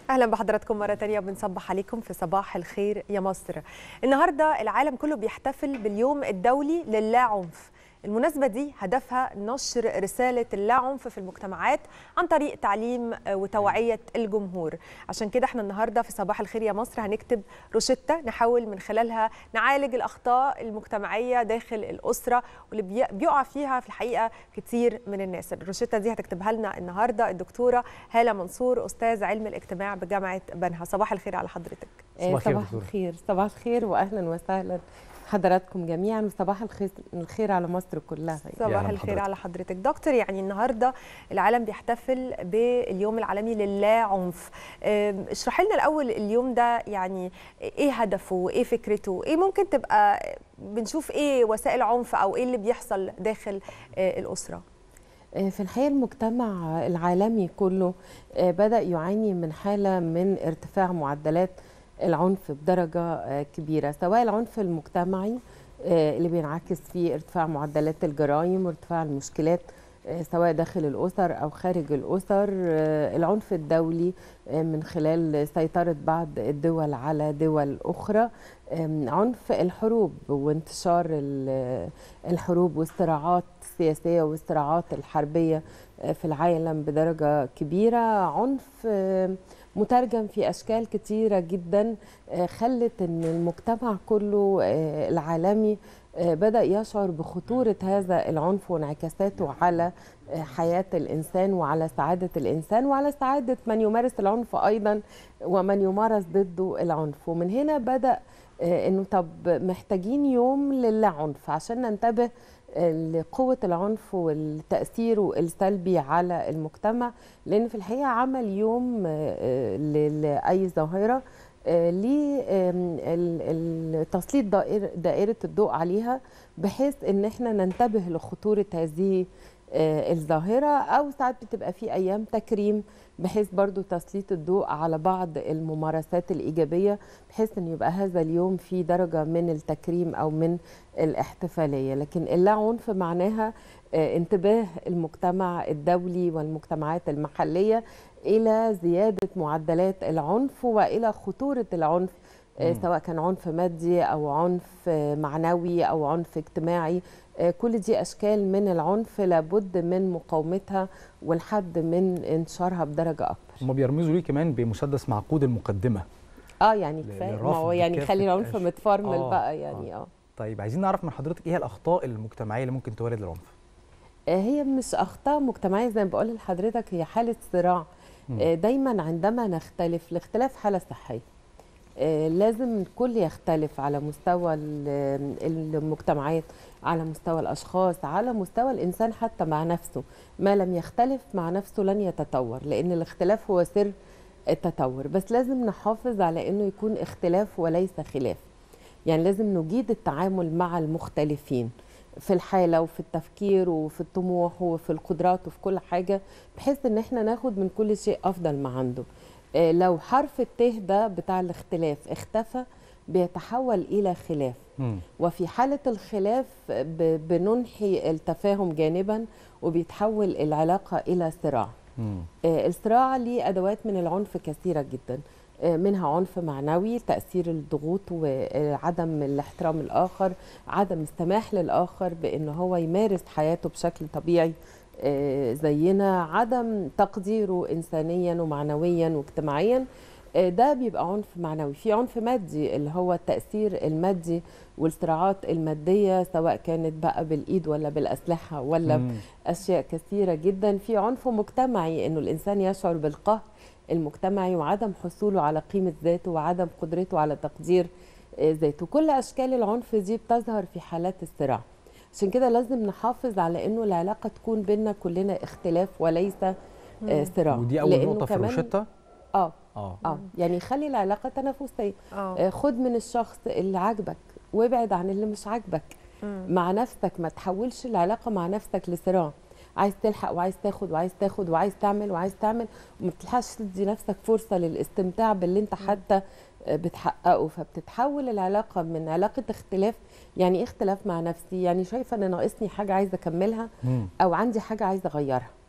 اهلا بحضراتكم مره تانية بنصبح عليكم في صباح الخير يا مصر النهارده العالم كله بيحتفل باليوم الدولي للا عنف المناسبة دي هدفها نشر رسالة اللا عنف في المجتمعات عن طريق تعليم وتوعية الجمهور عشان كده احنا النهاردة في صباح الخير يا مصر هنكتب روشتة نحاول من خلالها نعالج الأخطاء المجتمعية داخل الأسرة واللي بيقع فيها في الحقيقة كتير من الناس الروشتة دي هتكتبها لنا النهاردة الدكتورة هالة منصور أستاذ علم الاجتماع بجامعة بنها صباح الخير على حضرتك صباح, صباح الخير صباح الخير وأهلا وسهلا حضراتكم جميعا وصباح الخير الخير على مصر كلها صباح الخير على حضرتك دكتور يعني النهارده العالم بيحتفل باليوم العالمي للا عنف اشرح لنا الاول اليوم ده يعني ايه هدفه وايه فكرته ايه ممكن تبقى بنشوف ايه وسائل عنف او ايه اللي بيحصل داخل الاسره في الحقيقه المجتمع العالمي كله بدا يعاني من حاله من ارتفاع معدلات العنف بدرجة كبيرة سواء العنف المجتمعي اللي بينعكس فيه ارتفاع معدلات الجرائم وارتفاع المشكلات سواء داخل الأسر أو خارج الأسر العنف الدولي من خلال سيطرة بعض الدول على دول أخرى عنف الحروب وانتشار الحروب والصراعات السياسية والصراعات الحربية في العالم بدرجة كبيرة عنف مترجم في اشكال كتيره جدا خلت ان المجتمع كله العالمي بدا يشعر بخطوره هذا العنف وانعكاساته على حياه الانسان وعلى سعاده الانسان وعلى سعاده من يمارس العنف ايضا ومن يمارس ضده العنف ومن هنا بدا انه طب محتاجين يوم للا عنف عشان ننتبه لقوة العنف والتأثير السلبي على المجتمع لأن في الحقيقة عمل يوم لأي ظاهرة لتسليط دائرة الضوء عليها بحيث ان احنا ننتبه لخطورة هذه الظاهرة أو ساعات بتبقى في أيام تكريم بحيث برضو تسليط الضوء على بعض الممارسات الإيجابية بحيث أن يبقى هذا اليوم في درجة من التكريم أو من الاحتفالية لكن اللا عنف معناها انتباه المجتمع الدولي والمجتمعات المحلية إلى زيادة معدلات العنف وإلى خطورة العنف سواء كان عنف مادي أو عنف معنوي أو عنف اجتماعي كل دي اشكال من العنف لابد من مقاومتها والحد من انتشارها بدرجه اكبر هم بيرمزوا ليه كمان بمسدس معقود المقدمه اه يعني كفايه ما هو يعني خلي العنف متفرمل آه بقى يعني اه, آه. طيب عايزين نعرف من حضرتك ايه الاخطاء المجتمعيه اللي ممكن تولد العنف هي مش اخطاء مجتمعيه زي ما بقول لحضرتك هي حاله صراع دايما عندما نختلف الاختلاف حاله صحيه لازم الكل يختلف على مستوى المجتمعات على مستوى الاشخاص على مستوى الانسان حتى مع نفسه ما لم يختلف مع نفسه لن يتطور لان الاختلاف هو سر التطور بس لازم نحافظ على انه يكون اختلاف وليس خلاف يعني لازم نجيد التعامل مع المختلفين في الحالة وفي التفكير وفي الطموح وفي القدرات وفي كل حاجة بحيث ان احنا ناخد من كل شيء افضل ما عنده لو حرف الته ده بتاع الاختلاف اختفى بيتحول الى خلاف مم. وفي حاله الخلاف بننحي التفاهم جانبا وبيتحول العلاقه الى صراع مم. الصراع ليه ادوات من العنف كثيره جدا منها عنف معنوي تاثير الضغوط وعدم الاحترام الاخر عدم السماح للاخر بان هو يمارس حياته بشكل طبيعي زينا عدم تقديره انسانيا ومعنويا واجتماعيا ده بيبقى عنف معنوي في عنف مادي اللي هو التأثير المادي والصراعات المادية سواء كانت بقى بالإيد ولا بالأسلحة ولا مم. بأشياء كثيرة جدا في عنف مجتمعي إنه الإنسان يشعر بالقهر المجتمعي وعدم حصوله على قيمة ذاته وعدم قدرته على تقدير ذاته كل أشكال العنف دي بتظهر في حالات الصراع عشان كده لازم نحافظ على إنه العلاقة تكون بينا كلنا اختلاف وليس صراع ودي أول نقطة في الروشتة اه اه اه يعني خلي العلاقه تنافسيه آه. خد من الشخص اللي عاجبك وابعد عن اللي مش عاجبك مع نفسك ما تحولش العلاقه مع نفسك لصراع عايز تلحق وعايز تاخد وعايز تاخد وعايز تعمل وعايز تعمل وما بتلحقش تدي نفسك فرصه للاستمتاع باللي انت حتى بتحققه فبتتحول العلاقه من علاقه اختلاف يعني ايه اختلاف مع نفسي يعني شايفه ان ناقصني حاجه عايزه اكملها او عندي حاجه عايزه اغيرها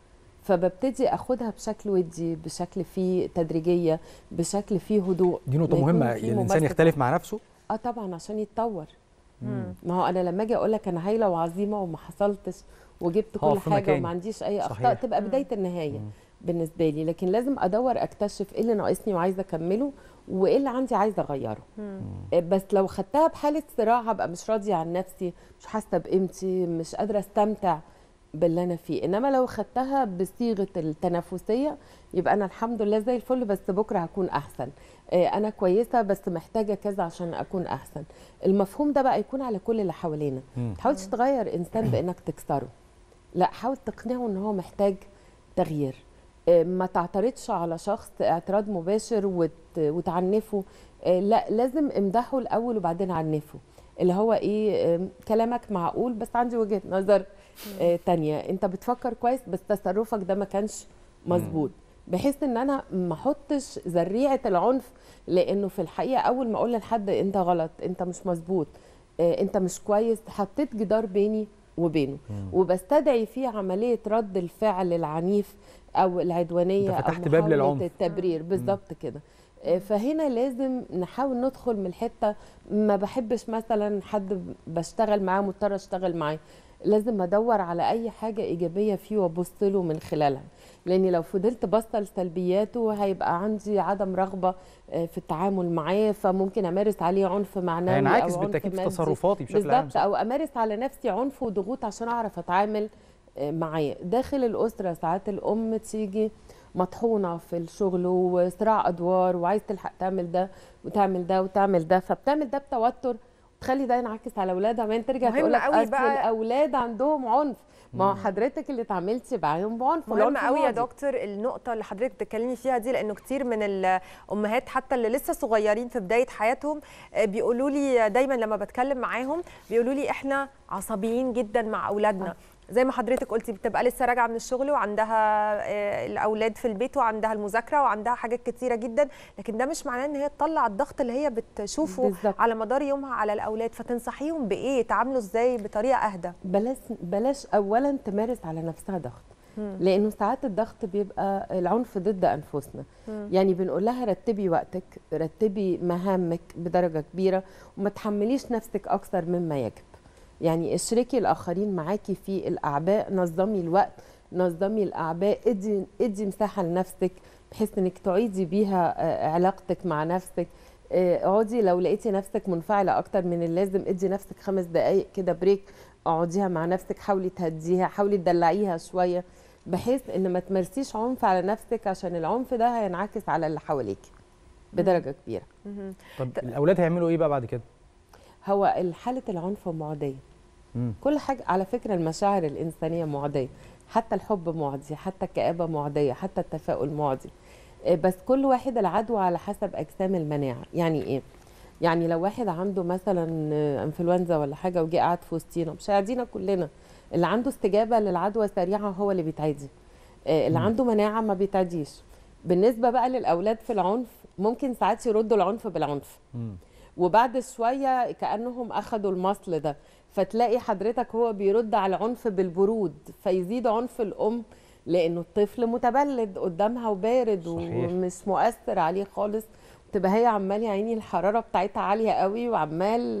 فببتدي اخدها بشكل ودي بشكل فيه تدريجيه بشكل فيه هدوء دي نقطه ما يكون مهمه في الانسان ممارسة يختلف مع نفسه اه طبعا عشان يتطور مم. ما هو انا لما اجي اقول لك انا هايله وعظيمه وما حصلتش وجبت هقف كل في حاجه مكاني. وما عنديش اي اخطاء صحيح. تبقى مم. بدايه النهايه مم. بالنسبه لي لكن لازم ادور اكتشف ايه اللي ناقصني وعايزه اكمله وايه اللي عندي عايزه اغيره مم. آه، بس لو خدتها بحاله صراع هبقى مش راضيه عن نفسي مش حاسه بقيمتي مش قادره استمتع باللي انا فيه انما لو خدتها بصيغه التنافسيه يبقى انا الحمد لله زي الفل بس بكره هكون احسن آه، انا كويسه بس محتاجه كذا عشان اكون احسن المفهوم ده بقى يكون على كل اللي حوالينا مم. تحاولش تغير انسان بانك تكسره لا حاول تقنعه ان هو محتاج تغيير آه، ما تعترضش على شخص اعتراض مباشر وت... وتعنفه آه، لا لازم امدحه الاول وبعدين عنفه اللي هو ايه آم، كلامك معقول بس عندي وجهه نظر آه، تانية انت بتفكر كويس بس تصرفك ده ما كانش مظبوط بحيث ان انا ما احطش ذريعه العنف لانه في الحقيقه اول ما اقول لحد انت غلط انت مش مظبوط آه، انت مش كويس حطيت جدار بيني وبينه مم. وبستدعي فيه عمليه رد الفعل العنيف او العدوانيه أنت او فتحت باب محاولة للعنف. التبرير بالظبط كده آه، فهنا لازم نحاول ندخل من الحته ما بحبش مثلا حد بشتغل معاه مضطر اشتغل معاه لازم ادور على اي حاجه ايجابيه فيه وابص له من خلالها لاني لو فضلت باصه لسلبياته هيبقى عندي عدم رغبه آه، في التعامل معاه فممكن امارس عليه عنف معنوي هينعكس او عنف بالتاكيد في مادي. تصرفاتي بشكل عام بالظبط او امارس على نفسي عنف وضغوط عشان اعرف اتعامل آه، معاه داخل الاسره ساعات الام تيجي مطحونه في الشغل وصراع ادوار وعايز تلحق تعمل ده وتعمل ده وتعمل ده فبتعمل ده بتوتر وتخلي ده ينعكس على اولادها بعدين ترجع مهم تقول لك قوي اصل بقى- الاولاد عندهم عنف ما هو حضرتك اللي اتعاملتي معاهم بعنف مهم والعنف قوي يا ماضي. دكتور النقطة اللي حضرتك بتتكلمي فيها دي لأنه كتير من الأمهات حتى اللي لسه صغيرين في بداية حياتهم آه، بيقولوا لي دايما لما بتكلم معاهم بيقولوا لي إحنا عصبيين جدا مع أولادنا زي ما حضرتك قلتي بتبقى لسه راجعه من الشغل وعندها آه، الاولاد في البيت وعندها المذاكره وعندها حاجات كتيره جدا لكن ده مش معناه ان هي تطلع الضغط اللي هي بتشوفه بالظبط. على مدار يومها على الاولاد فتنصحيهم بايه يتعاملوا ازاي بطريقه اهدى بلاش بلاش اولا تمارس على نفسها ضغط لانه ساعات الضغط بيبقى العنف ضد انفسنا مم. يعني بنقول لها رتبي وقتك رتبي مهامك بدرجه كبيره وما تحمليش نفسك اكثر مما يجب يعني اشركي الاخرين معاكي في الاعباء نظمي الوقت نظمي الاعباء ادي ادي مساحه لنفسك بحيث انك تعيدي بيها آه، علاقتك مع نفسك آه، اقعدي لو لقيتي نفسك منفعله اكتر من اللازم ادي نفسك خمس دقائق كده بريك اقعديها مع نفسك حاولي تهديها حاولي تدلعيها شويه بحيث ان ما تمارسيش عنف على نفسك عشان العنف ده هينعكس على اللي حواليك بدرجه كبيره مهم. طب الاولاد هيعملوا ايه بقى بعد كده هو حاله العنف معديه مم. كل حاجه على فكره المشاعر الانسانيه معديه حتى الحب معدي حتى الكآبه معديه حتى التفاؤل معدي آه، بس كل واحد العدوى على حسب اجسام المناعه يعني ايه يعني لو واحد عنده مثلا آه، انفلونزا ولا حاجه وجه قعد في وسطينا مش هيعدينا كلنا اللي عنده استجابه للعدوى سريعه هو اللي بيتعدي آه، اللي مم. عنده مناعه ما بيتعديش بالنسبه بقى للاولاد في العنف ممكن ساعات يردوا العنف بالعنف مم. وبعد شويه كانهم اخذوا المصل ده فتلاقي حضرتك هو بيرد على العنف بالبرود فيزيد عنف الام لانه الطفل متبلد قدامها وبارد صحيح. ومش مؤثر عليه خالص تبقى هي عمال يا عيني الحراره بتاعتها عاليه قوي وعمال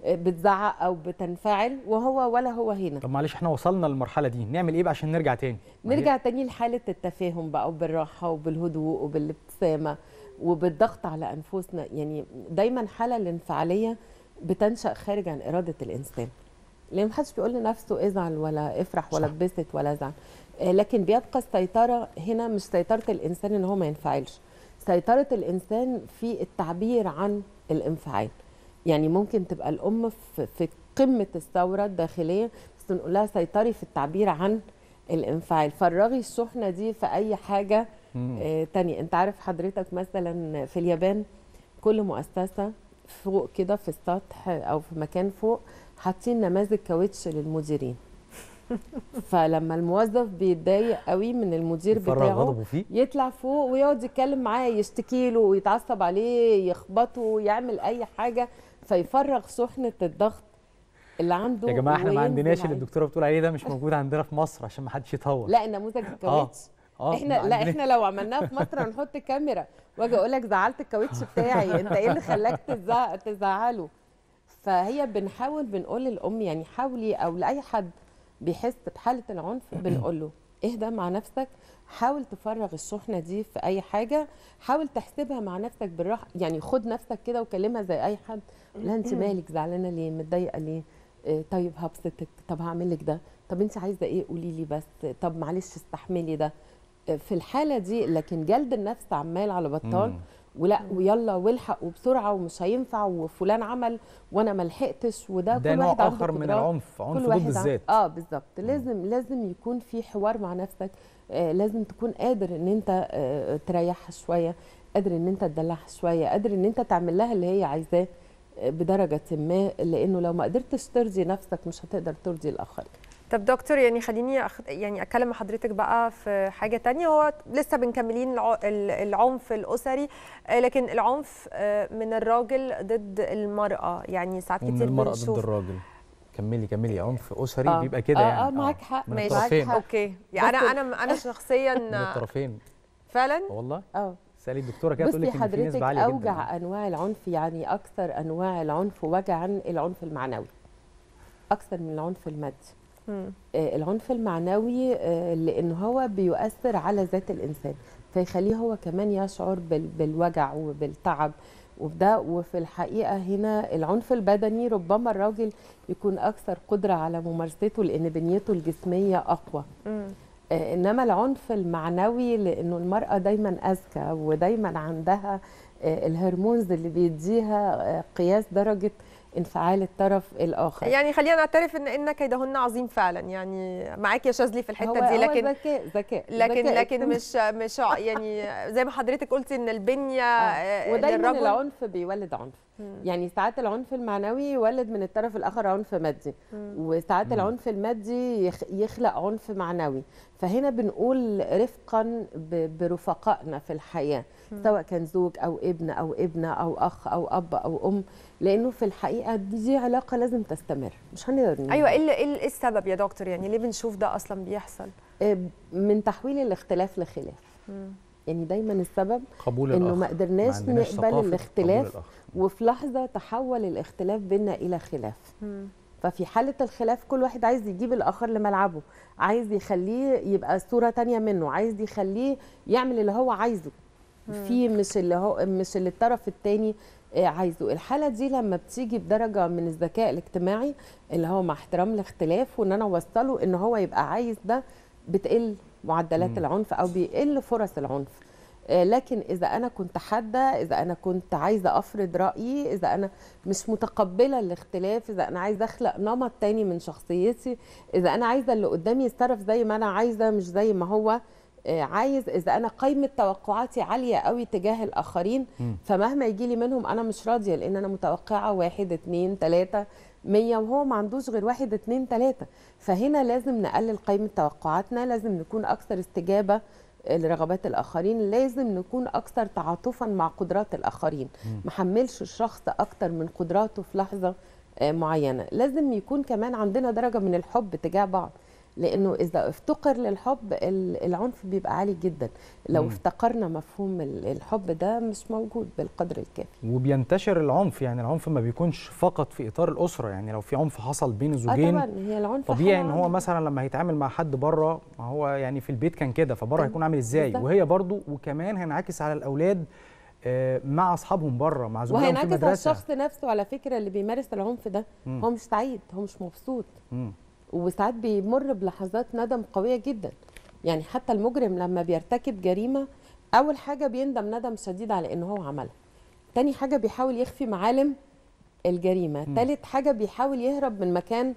بتزعق او بتنفعل وهو ولا هو هنا طب معلش احنا وصلنا للمرحله دي نعمل ايه بقى عشان نرجع تاني ما هي- نرجع تاني لحالة التفاهم بقى وبالراحة وبالهدوء وبالابتسامة وبالضغط على أنفسنا يعني دايما حالة الانفعالية بتنشأ خارج عن إرادة الإنسان لأن محدش بيقول لنفسه ازعل ولا افرح ولا صح. اتبسط ولا ازعل آه، لكن بيبقى السيطرة هنا مش سيطرة الإنسان إن هو ما ينفعلش سيطرة الإنسان في التعبير عن الانفعال يعني ممكن تبقى الأم في, في قمة الثورة الداخلية بس نقول لها سيطري في التعبير عن الانفعال فرغي الشحنة دي في أي حاجة مم. آه تانية أنت عارف حضرتك مثلا في اليابان كل مؤسسة فوق كده في السطح أو في مكان فوق حاطين نماذج كاوتش للمديرين فلما الموظف بيتضايق قوي من المدير يفرغ بتاعه غضبه فيه يطلع فوق ويقعد يتكلم معاه يشتكي له ويتعصب عليه يخبطه يعمل اي حاجه فيفرغ شحنه الضغط اللي عنده يا جماعه احنا ما وينزل عندناش اللي عليه. الدكتوره بتقول عليه ده مش موجود عندنا في مصر عشان ما حدش يتهور لا النموذج الكاوتش اه احنا لا احنا لو عملناها في مصر هنحط كاميرا واجي اقول لك زعلت الكاوتش بتاعي انت ايه اللي خلاك تزع- تزعله فهي بنحاول بنقول للام يعني حاولي او لاي حد بيحس بحاله العنف بنقول له اهدى مع نفسك حاول تفرغ الشحنه دي في اي حاجه حاول تحسبها مع نفسك بالراحه يعني خد نفسك كده وكلمها زي اي حد لا انت مالك زعلانه ليه متضايقه ليه إيه، طيب هبسطك طب هعمل لك ده طب انت عايزه ايه قولي لي بس طب معلش استحملي ده إيه، في الحاله دي لكن جلد النفس عمال على بطال مم. ولا ويلا والحق وبسرعه ومش هينفع وفلان عمل وانا ما لحقتش وده ده كل نوع واحد عنده اخر من قدرات. العنف عنف كل ضد واحد عن- الذات اه بالظبط لازم لازم يكون في حوار مع نفسك آه لازم تكون قادر ان انت آه تريحها شويه قادر ان انت تدلعها شويه قادر ان انت تعمل لها اللي هي عايزاه آه، بدرجه ما لانه لو ما قدرتش ترضي نفسك مش هتقدر ترضي الاخرين طب دكتور يعني خليني أخ... يعني اتكلم مع حضرتك بقى في حاجه تانية هو لسه بنكملين الع... ال- العنف الاسري آه، لكن العنف آه، من الراجل ضد المراه يعني ساعات ومن كتير المرأة ضد بنشوف الراجل كملي كملي عنف اسري آه. بيبقى كده آه، يعني آه، معاك حق، من ماشي. الطرفين معاك اوكي يعني بس- انا انا انا شخصيا من الطرفين فعلا آه والله اه سالي الدكتوره كده تقول بصي لك ان في حضرتك نسبه عاليه جدا اوجع انواع العنف يعني اكثر انواع العنف وجعا العنف المعنوي اكثر من العنف المادي مم. آه، العنف المعنوي آه، لان هو بيؤثر على ذات الانسان فيخليه هو كمان يشعر بال- بالوجع وبالتعب وبده وفي الحقيقه هنا العنف البدني ربما الراجل يكون اكثر قدره على ممارسته لان بنيته الجسميه اقوى مم. آه، انما العنف المعنوي لانه المراه دايما اذكى ودايما عندها آه، الهرمونز اللي بيديها آه، قياس درجه انفعال الطرف الاخر يعني خلينا نعترف ان ان كيدهن عظيم فعلا يعني معاك يا شاذلي في الحته هو دي هو لكن ذكاء ذكاء لكن ذكاء لكن اجتماعي. مش مش ع- يعني زي ما حضرتك قلتي ان البنيه آه. آه، ودايما للرجل العنف بيولد عنف مم. يعني ساعات العنف المعنوي يولد من الطرف الاخر عنف مادي مم. وساعات مم. العنف المادي يخ- يخلق عنف معنوي فهنا بنقول رفقا ب- برفقائنا في الحياه سواء كان زوج او ابن او ابنه او اخ او اب او ام لانه في الحقيقه دي, دي علاقه لازم تستمر مش هنقدر ننهي. ايوه ايه اللي- ايه إيه السبب يا دكتور يعني ليه بنشوف ده اصلا بيحصل آه، من تحويل الاختلاف لخلاف مم. يعني دايما السبب قبول انه الآخر. ما قدرناش عندناش نقبل ثقافة الاختلاف قبول الآخر. وفي لحظه تحول الاختلاف بيننا الى خلاف مم. ففي حالة الخلاف كل واحد عايز يجيب الآخر لملعبه عايز يخليه يبقى صورة تانية منه عايز يخليه يعمل اللي هو عايزه في مش اللي هو مش اللي الطرف التاني آه، عايزه الحالة دي لما بتيجي بدرجة من الذكاء الاجتماعي اللي هو مع احترام الاختلاف وان انا اوصله ان هو يبقى عايز ده بتقل معدلات مم. العنف او بيقل فرص العنف آه، لكن اذا انا كنت حاده اذا انا كنت عايزه افرض رايي اذا انا مش متقبله الاختلاف اذا انا عايزه اخلق نمط تاني من شخصيتي اذا انا عايزه اللي قدامي يتصرف زي ما انا عايزه مش زي ما هو آه، عايز اذا انا قيمه توقعاتي عاليه قوي تجاه الاخرين مم. فمهما يجي لي منهم انا مش راضيه لان انا متوقعه واحد اتنين تلاته مية وهو ما عندوش غير واحد اتنين تلاته فهنا لازم نقلل قيمه توقعاتنا لازم نكون اكثر استجابه لرغبات الاخرين لازم نكون اكثر تعاطفا مع قدرات الاخرين ما حملش الشخص اكتر من قدراته في لحظه آه، معينه لازم يكون كمان عندنا درجه من الحب تجاه بعض لانه اذا افتقر للحب ال- العنف بيبقى عالي جدا لو مم. افتقرنا مفهوم ال- الحب ده مش موجود بالقدر الكافي وبينتشر العنف يعني العنف ما بيكونش فقط في اطار الاسره يعني لو في عنف حصل بين اه الزوجين طبعا هي العنف طبيعي حالة ان هو عامة. مثلا لما هيتعامل مع حد بره ما هو يعني في البيت كان كده فبره هيكون عامل ازاي بالظبط. وهي برضو وكمان هينعكس على الاولاد آه، مع اصحابهم بره مع زملائهم في وهينعكس على المدرسه الشخص نفسه على فكره اللي بيمارس العنف ده مم. هو مش سعيد هو مش مبسوط مم. وساعات بيمر بلحظات ندم قويه جدا يعني حتى المجرم لما بيرتكب جريمه اول حاجه بيندم ندم شديد على ان هو عملها تاني حاجه بيحاول يخفي معالم الجريمه مم. تالت حاجه بيحاول يهرب من مكان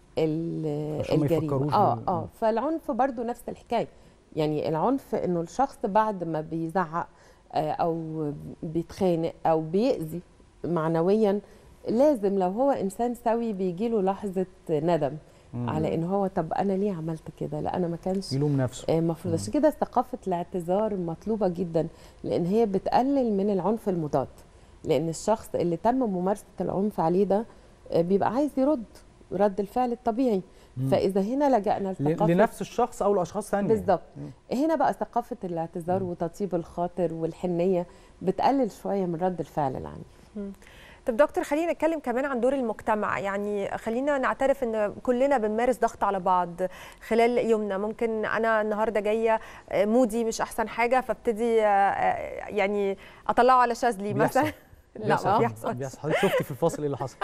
ال- عشان ما الجريمه يفكروش اه بال- اه فالعنف برضو نفس الحكايه يعني العنف انه الشخص بعد ما بيزعق آه، او بيتخانق او بيأذي معنويا لازم لو هو انسان سوي بيجيله لحظه ندم مم. على ان هو طب انا ليه عملت كده لا انا ما كانش يلوم نفسه آه، مفروض عشان كده ثقافه الاعتذار مطلوبه جدا لان هي بتقلل من العنف المضاد لان الشخص اللي تم ممارسه العنف عليه ده آه، بيبقى عايز يرد رد الفعل الطبيعي مم. فاذا هنا لجأنا ل- لثقافه لنفس الشخص او لاشخاص ثانيه بالظبط مم. هنا بقى ثقافه الاعتذار وتطيب الخاطر والحنيه بتقلل شويه من رد الفعل العنيف طب دكتور خلينا نتكلم كمان عن دور المجتمع يعني خلينا نعترف ان كلنا بنمارس ضغط على بعض خلال يومنا ممكن انا النهارده جايه مودي مش احسن حاجه فابتدي يعني اطلعه على شاذلي بيحصل. مثلا لا ما بيحصل بيحصل بيحصل حضرتك شفتي في الفاصل ايه اللي حصل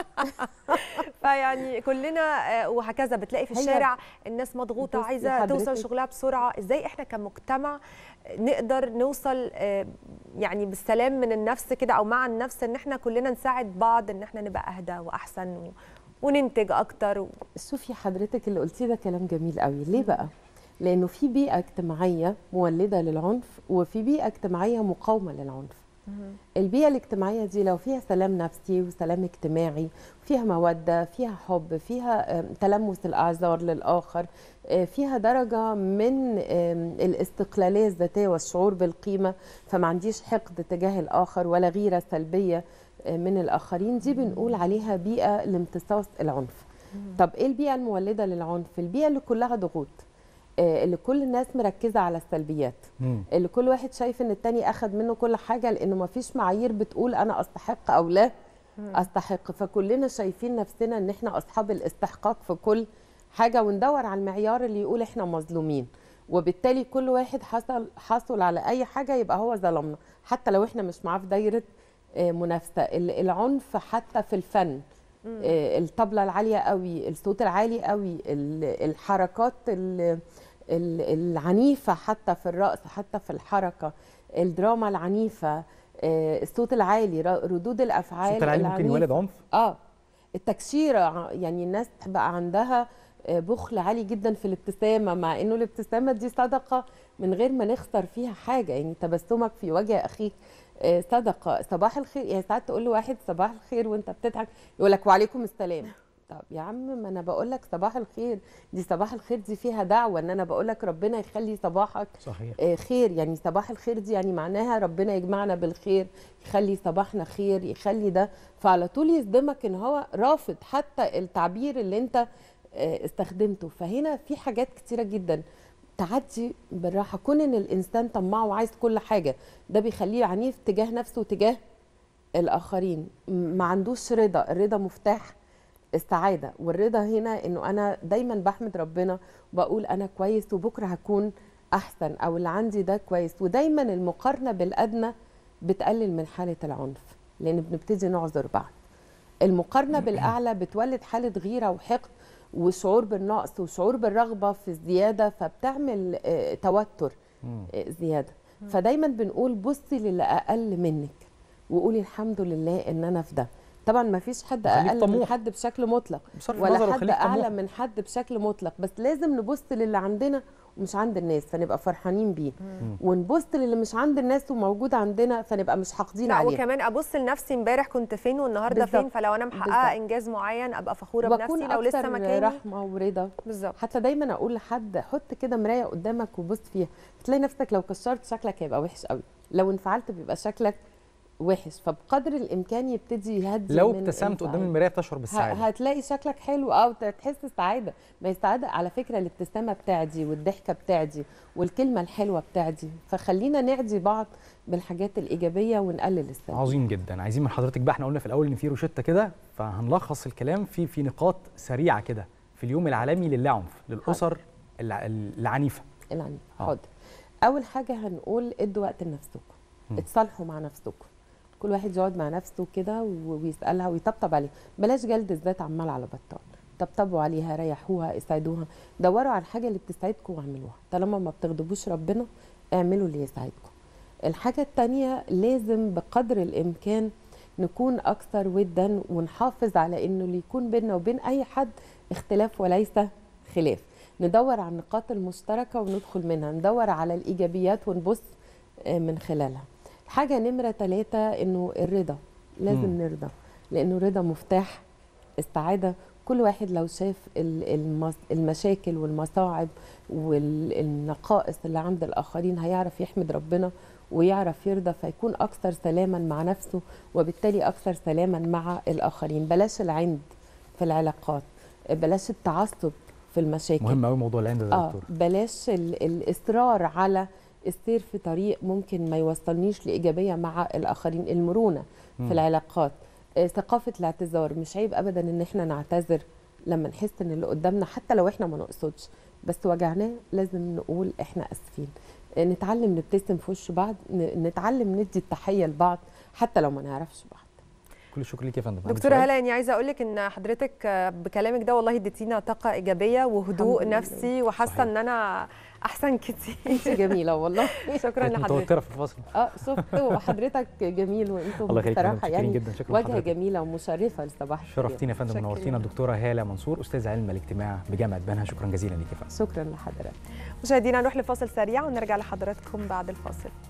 فيعني كلنا آه، وهكذا بتلاقي في هي- الشارع الناس مضغوطه بصي عايزه توصل حضرتك- شغلها بسرعه ازاي احنا كمجتمع نقدر نوصل آه، يعني بالسلام من النفس كده او مع النفس ان احنا كلنا نساعد بعض ان احنا نبقى اهدى واحسن و... وننتج اكتر و... شوفي حضرتك اللي قلتيه ده كلام جميل قوي ليه بقى لانه في بيئه اجتماعيه مولده للعنف وفي بيئه اجتماعيه مقاومه للعنف البيئه الاجتماعيه دي لو فيها سلام نفسي وسلام اجتماعي فيها موده فيها حب فيها آم، تلمس الاعذار للاخر آه، فيها درجه من آم، الاستقلاليه الذاتيه والشعور بالقيمه فما عنديش حقد تجاه الاخر ولا غيره سلبيه آه، من الاخرين دي بنقول عليها بيئه لامتصاص العنف طب ايه البيئه المولده للعنف البيئه اللي كلها ضغوط آه، اللي كل الناس مركزه على السلبيات مم. اللي كل واحد شايف ان التاني اخد منه كل حاجه لانه ما فيش معايير بتقول انا استحق او لا استحق فكلنا شايفين نفسنا ان احنا اصحاب الاستحقاق في كل حاجه وندور على المعيار اللي يقول احنا مظلومين وبالتالي كل واحد حصل حصل على اي حاجه يبقى هو ظلمنا حتى لو احنا مش معاه في دايره آه، منافسه ال- العنف حتى في الفن آه، الطبلة العالية قوي الصوت العالي قوي ال- الحركات ال- ال- العنيفة حتى في الرقص حتى في الحركة الدراما العنيفة آه، الصوت العالي ر- ردود الأفعال الصوت العالي ممكن العنيفة. يولد عنف اه التكشيره ع- يعني الناس بقى عندها آه، بخل عالي جدا في الابتسامه مع انه الابتسامه دي صدقه من غير ما نخسر فيها حاجه يعني تبسمك في وجه اخيك آه، صدقه صباح الخير يعني ساعات تقول لواحد صباح الخير وانت بتضحك يقول لك وعليكم السلام طب يا عم ما انا بقول لك صباح الخير دي صباح الخير دي فيها دعوه ان انا بقول لك ربنا يخلي صباحك صحيح آه، خير يعني صباح الخير دي يعني معناها ربنا يجمعنا بالخير يخلي صباحنا خير يخلي ده فعلى طول يصدمك ان هو رافض حتى التعبير اللي انت آه، استخدمته فهنا في حاجات كتيره جدا تعدي بالراحه كون ان الانسان طماع وعايز كل حاجه ده بيخليه عنيف تجاه نفسه وتجاه الاخرين م- ما عندوش رضا الرضا مفتاح السعاده والرضا هنا انه انا دايما بحمد ربنا وبقول انا كويس وبكره هكون احسن او اللي عندي ده كويس ودايما المقارنه بالادنى بتقلل من حاله العنف لان بنبتدي نعذر بعض المقارنه بالاعلى بتولد حاله غيره وحقد وشعور بالنقص وشعور بالرغبه في الزياده فبتعمل آه، توتر مم. آه، زياده فدايما بنقول بصي للي اقل منك وقولي الحمد لله ان انا في ده طبعا ما فيش حد وخليك اقل من طموح. حد بشكل مطلق بصرف النظر ولا حد وخليك اعلى طموح. من حد بشكل مطلق بس لازم نبص للي عندنا ومش عند الناس فنبقى فرحانين بيه ونبص للي مش عند الناس وموجود عندنا فنبقى مش حاقدين لا عليه وكمان ابص لنفسي امبارح كنت فين والنهارده بالظبط. فين فلو انا محققه بالظبط. انجاز معين ابقى فخوره وبكون بنفسي لو لسه أكتر مكاني رحمه ورضا بالظبط حتى دايما اقول لحد حط كده مرايه قدامك وبص فيها تلاقي نفسك لو كشرت شكلك هيبقى وحش قوي لو انفعلت بيبقى شكلك وحش فبقدر الامكان يبتدي يهدي لو من ابتسمت قدام انفعال. المرايه بتشعر ه- بالسعاده هتلاقي شكلك حلو اه وتحس السعاده ما هي السعاده على فكره الابتسامه بتاعدي والضحكه بتاعدي والكلمه الحلوه بتاعدي فخلينا نعدي بعض بالحاجات الايجابيه ونقلل السلبيه عظيم جدا عايزين من حضرتك بقى احنا قلنا في الاول ان في روشته كده فهنلخص الكلام في في نقاط سريعه كده في اليوم العالمي للاعنف للاسر الع- العنيفه العنيف آه. حاضر اول حاجه هنقول ادوا وقت لنفسكم مم. اتصالحوا مع نفسكم كل واحد يقعد مع نفسه كده و- ويسالها ويطبطب عليها بلاش جلد الذات عمال على بطال طبطبوا عليها ريحوها اسعدوها دوروا على الحاجه اللي بتسعدكم واعملوها طالما ما بتغضبوش ربنا اعملوا اللي يسعدكم الحاجه التانية لازم بقدر الامكان نكون اكثر ودا ونحافظ على انه اللي يكون بيننا وبين اي حد اختلاف وليس خلاف ندور على النقاط المشتركه وندخل منها ندور على الايجابيات ونبص آه، من خلالها الحاجه نمره ثلاثة انه الرضا لازم مم. نرضى لانه الرضا مفتاح السعاده كل واحد لو شاف ال- المس- المشاكل والمصاعب والنقائص اللي عند الاخرين هيعرف يحمد ربنا ويعرف يرضى فيكون اكثر سلاما مع نفسه وبالتالي اكثر سلاما مع الاخرين بلاش العند في العلاقات بلاش التعصب في المشاكل مهم قوي موضوع العند ده يا اه دكتور بلاش ال- الاصرار على السير في طريق ممكن ما يوصلنيش لايجابيه مع الاخرين المرونه مم. في العلاقات آه، ثقافه الاعتذار مش عيب ابدا ان احنا نعتذر لما نحس ان اللي قدامنا حتى لو احنا ما نقصدش بس وجعناه لازم نقول احنا اسفين آه، نتعلم نبتسم في وش بعض ن- نتعلم ندي التحيه لبعض حتى لو ما نعرفش بعض كل الشكر ليك يا فندم عندك دكتوره سؤال؟ هلا يعني عايزه اقول لك ان حضرتك آه، بكلامك ده والله اديتينا طاقه ايجابيه وهدوء الحمد لله. نفسي وحاسه صحيح. ان انا احسن كتير انت جميله والله شكرا كانت لحضرتك متوتره في الفصل اه شفت وحضرتك جميل وانتم الله يخليك يا فندم بصراحه شاكرين يعني جدا شكرا واجهه لحضرتك. جميله ومشرفه لصباح الخير. شرفتينا يا فندم شكراً. ونورتينا الدكتوره هاله منصور استاذ علم الاجتماع بجامعه بنها شكرا جزيلا ليك يا فندم شكرا لحضرتك مشاهدينا نروح لفاصل سريع ونرجع لحضراتكم بعد الفاصل